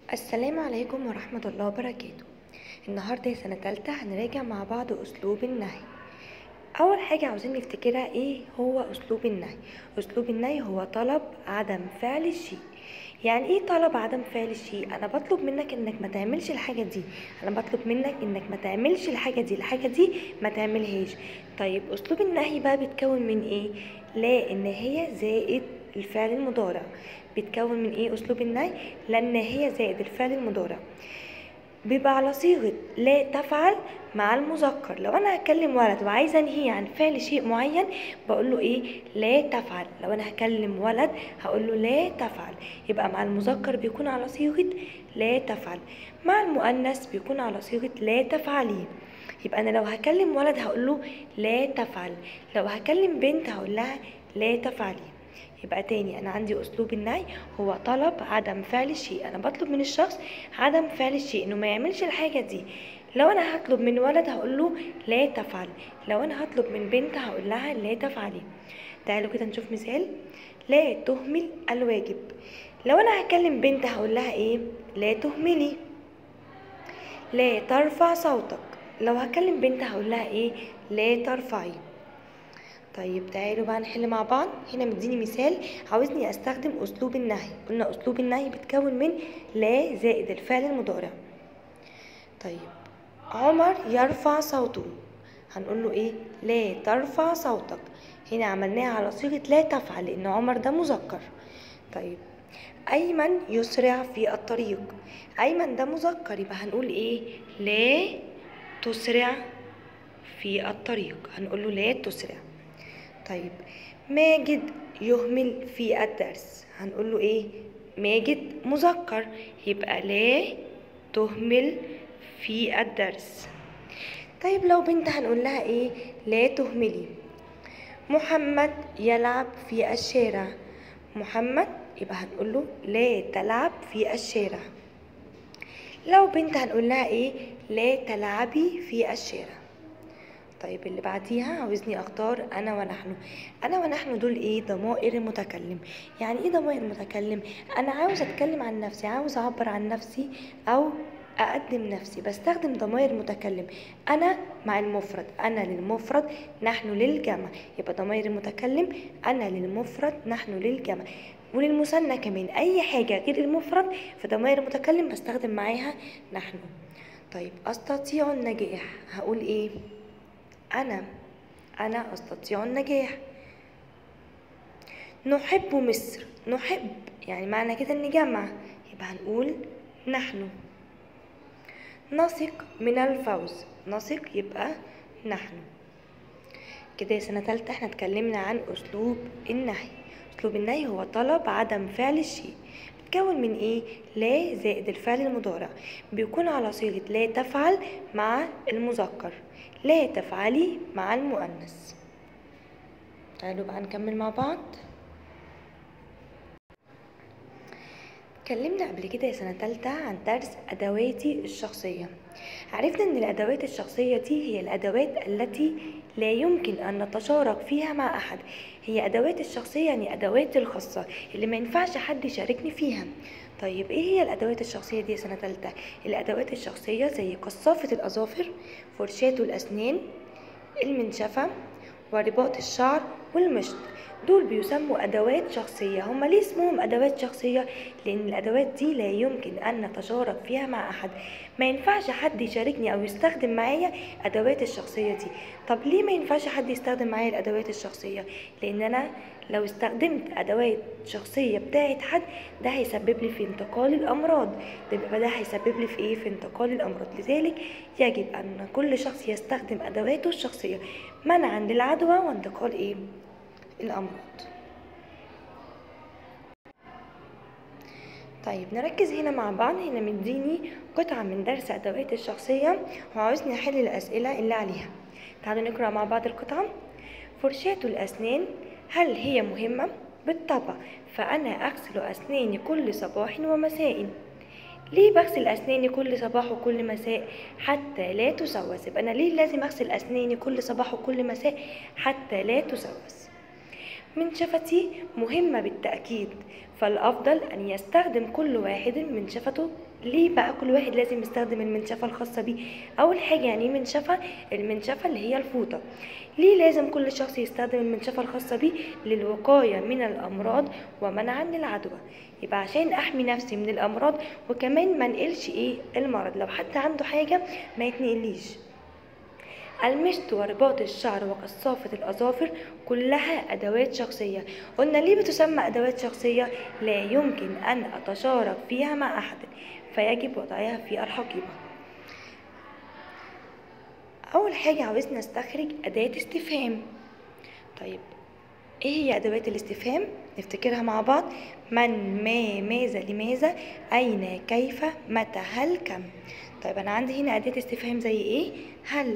السلام عليكم ورحمة الله وبركاته النهاردة سنة تالتة هنراجع مع بعض أسلوب النهي أول حاجة عاوزين نفتكرها إيه هو أسلوب النهي أسلوب النهي هو طلب عدم فعل الشيء يعني ايه طلب عدم فعل الشيء انا بطلب منك انك ما تعملش الحاجه دي انا بطلب منك انك ما تعملش الحاجه دي الحاجه دي ما تعملهاش طيب اسلوب النهي بقى بيتكون من ايه لا ان هي زائد الفعل المضارع بيتكون من ايه اسلوب النهي لان هي زائد الفعل المضارع بيبقى على صيغة لا تفعل مع المذكر لو انا هكلم ولد وعايزه انهيه عن فعل شيء معين بقول له ايه لا تفعل لو انا هكلم ولد هقول له لا تفعل يبقى مع المذكر بيكون على صيغه لا تفعل مع المؤنث بيكون على صيغه لا تفعلي يبقى انا لو هكلم ولد هقول له لا تفعل لو هكلم بنت هقول لها لا تفعلي يبقى تاني انا عندي اسلوب النهي هو طلب عدم فعل الشيء انا بطلب من الشخص عدم فعل الشيء انه ما يعملش الحاجه دي لو انا هطلب من ولد هقول له لا تفعل لو انا هطلب من بنت هقول لها لا تفعلي تعالوا كده نشوف مثال لا تهمل الواجب لو انا هكلم بنت هقول لها ايه لا تهملي لا ترفع صوتك لو هكلم بنت هقول لها ايه لا ترفعي طيب تعالوا بقى نحل مع بعض هنا مديني مثال عاوزني استخدم اسلوب النهي قلنا اسلوب النهي بيتكون من لا زائد الفعل المضارع طيب عمر يرفع صوته هنقول له ايه لا ترفع صوتك هنا عملناها على صيغه لا تفعل لان عمر ده مذكر طيب ايمن يسرع في الطريق ايمن ده مذكر يبقى هنقول ايه لا تسرع في الطريق هنقول له لا تسرع طيب ماجد يهمل في الدرس هنقول له ايه ماجد مذكر يبقى لا تهمل في الدرس طيب لو بنت هنقول لها ايه لا تهملي محمد يلعب في الشارع محمد يبقى هنقول له لا تلعب في الشارع لو بنت هنقول لها ايه لا تلعبي في الشارع طيب اللي بعديها عاوزني اختار انا ونحن انا ونحن دول ايه ضمائر المتكلم يعني ايه ضمائر المتكلم انا عاوز اتكلم عن نفسي عاوز اعبر عن نفسي او اقدم نفسي بستخدم ضمائر متكلم انا مع المفرد انا للمفرد نحن للجمع يبقى ضمائر المتكلم انا للمفرد نحن للجمع وللمثنى كمان اي حاجه غير المفرد في ضمائر المتكلم بستخدم معاها نحن طيب استطيع النجاح هقول ايه أنا أنا أستطيع النجاح نحب مصر نحب يعني معنى كده إن جمع يبقى هنقول نحن نثق من الفوز نثق يبقى نحن كده يا سنة تالتة احنا اتكلمنا عن أسلوب النهي أسلوب النهي هو طلب عدم فعل الشيء بيتكون من ايه لا زائد الفعل المضارع بيكون على صيغة لا تفعل مع المذكر لا تفعلي مع المؤنث تعالوا بقى نكمل مع بعض اتكلمنا قبل كده يا سنة تالتة عن درس أدواتي الشخصية عرفنا أن الأدوات الشخصية دي هي الأدوات التي لا يمكن أن نتشارك فيها مع أحد هي أدوات الشخصية يعني أدواتي الخاصة اللي ما ينفعش حد يشاركني فيها طيب ايه هي الادوات الشخصيه دي سنه تالتة الادوات الشخصيه زي قصافه الاظافر فرشاه الاسنان المنشفه ورباط الشعر والمشط دول بيسموا ادوات شخصيه هما ليه اسمهم ادوات شخصيه لان الادوات دي لا يمكن ان نتشارك فيها مع احد ما ينفعش حد يشاركني او يستخدم معايا ادوات الشخصيه دي طب ليه ما ينفعش حد يستخدم معايا الادوات الشخصيه لان انا لو استخدمت ادوات شخصيه بتاعت حد ده هيسبب لي في انتقال الامراض ده يبقى ده هيسبب لي في ايه في انتقال الامراض لذلك يجب ان كل شخص يستخدم ادواته الشخصيه منعا للعدوى وانتقال ايه الامراض طيب نركز هنا مع بعض هنا مديني قطعة من درس أدوات الشخصية وعاوزني أحل الأسئلة اللي عليها تعالوا نقرأ مع بعض القطعة فرشاة الأسنان هل هي مهمة؟ بالطبع فأنا أغسل أسناني كل صباح ومساء ليه بغسل أسناني كل صباح وكل مساء حتى لا تسوس يبقى أنا ليه لازم أغسل أسناني كل صباح وكل مساء حتى لا تسوس منشفتي مهمة بالتأكيد فالأفضل أن يستخدم كل واحد منشفته ليه بقى كل واحد لازم يستخدم المنشفة الخاصة بيه أول حاجة يعني ايه منشفة المنشفة اللي هي الفوطة ليه لازم كل شخص يستخدم المنشفة الخاصة بيه للوقاية من الأمراض ومنعا للعدوى يبقى عشان أحمي نفسي من الأمراض وكمان ما نقلش إيه المرض لو حد عنده حاجة ما يتنقليش المشط ورباط الشعر وقصافة الأظافر كلها أدوات شخصية قلنا ليه بتسمى أدوات شخصية لا يمكن أن أتشارك فيها مع أحد فيجب وضعها في الحقيبة أول حاجة عاوزنا نستخرج أداة استفهام طيب ايه هي ادوات الاستفهام نفتكرها مع بعض من ما ماذا لماذا اين كيف متى هل كم طيب انا عندي هنا اداه استفهام زي ايه هل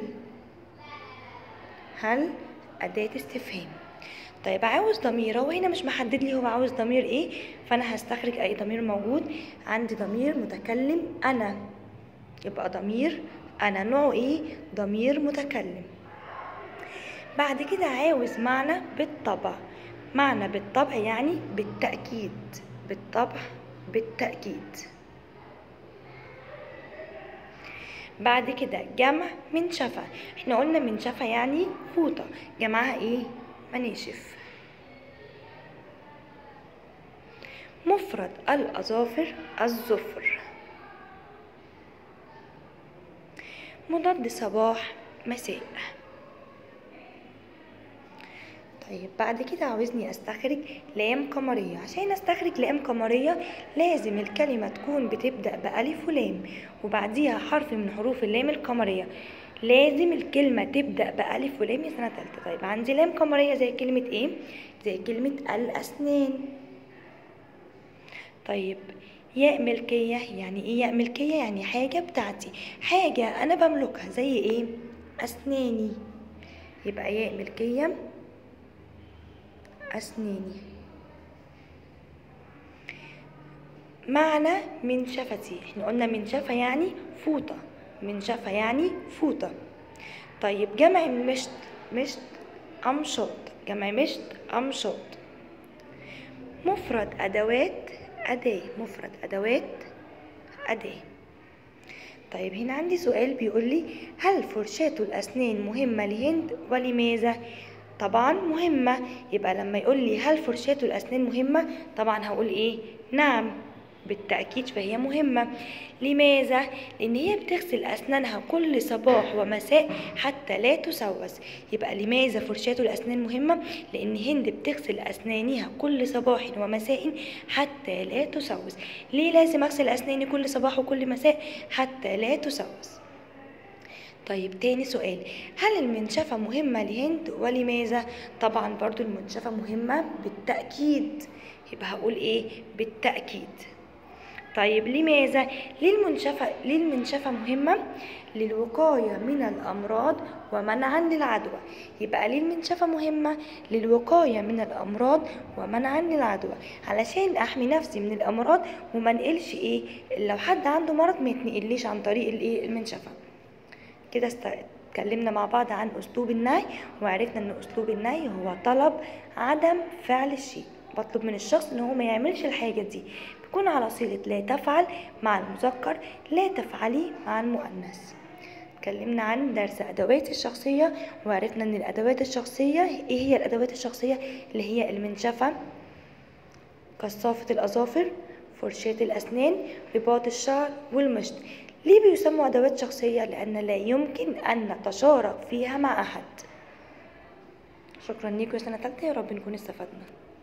هل اداه استفهام طيب عاوز ضمير هو هنا مش محدد لي هو عاوز ضمير ايه فانا هستخرج اي ضمير موجود عندي ضمير متكلم انا يبقى ضمير انا نوعه ايه ضمير متكلم بعد كده عاوز معنى بالطبع معنى بالطبع يعني بالتأكيد بالطبع بالتأكيد بعد كده جمع منشفة احنا قلنا منشفة يعني فوطة جمعها ايه مناشف مفرد الأظافر الظفر مضاد صباح مساء طيب بعد كده عاوزني استخرج لام قمرية عشان استخرج لام قمرية لازم الكلمة تكون بتبدأ بألف ولام وبعديها حرف من حروف اللام القمرية لازم الكلمة تبدأ بألف ولام يا سنة تالتة طيب عندي لام قمرية زي كلمة ايه؟ زي كلمة الأسنان طيب ياء ملكية يعني ايه ياء ملكية يعني حاجة بتاعتي حاجة أنا بملكها زي ايه؟ أسناني يبقى ياء ملكية أسناني معنى منشفتي احنا قلنا منشفة يعني فوطة منشفة يعني فوطة طيب جمع مشط مشط أمشط جمع مشط أمشط مفرد أدوات أداة مفرد أدوات أداة طيب هنا عندي سؤال بيقول لي هل فرشاة الأسنان مهمة لهند ولماذا؟ طبعا مهمة يبقى لما يقول لي هل فرشاة الأسنان مهمة طبعا هقول إيه نعم بالتأكيد فهي مهمة لماذا؟ لأن هي بتغسل أسنانها كل صباح ومساء حتى لا تسوس يبقى لماذا فرشاة الأسنان مهمة؟ لأن هند بتغسل أسنانها كل صباح ومساء حتى لا تسوس ليه لازم أغسل أسناني كل صباح وكل مساء حتى لا تسوس طيب تاني سؤال هل المنشفة مهمة لهند ولماذا؟ طبعا برضو المنشفة مهمة بالتأكيد يبقى هقول ايه؟ بالتأكيد طيب لماذا؟ ليه المنشفة ليه المنشفة مهمة؟ للوقاية من الأمراض ومنعا للعدوى يبقى ليه المنشفة مهمة؟ للوقاية من الأمراض ومنعا للعدوى علشان أحمي نفسي من الأمراض وما نقلش إيه؟ لو حد عنده مرض ما يتنقليش عن طريق الإيه؟ المنشفة كده است... اتكلمنا مع بعض عن أسلوب النهي وعرفنا إن أسلوب النهي هو طلب عدم فعل الشيء بطلب من الشخص إن هو ما يعملش الحاجة دي بيكون على صيغة لا تفعل مع المذكر لا تفعلي مع المؤنث اتكلمنا عن درس أدوات الشخصية وعرفنا إن الأدوات الشخصية إيه هي الأدوات الشخصية اللي هي المنشفة قصافة الأظافر فرشاة الأسنان رباط الشعر والمشط ليه بيسموا أدوات شخصية؟ لأن لا يمكن أن نتشارك فيها مع أحد شكرا ليكم يا سنة تالتة يا رب نكون استفدنا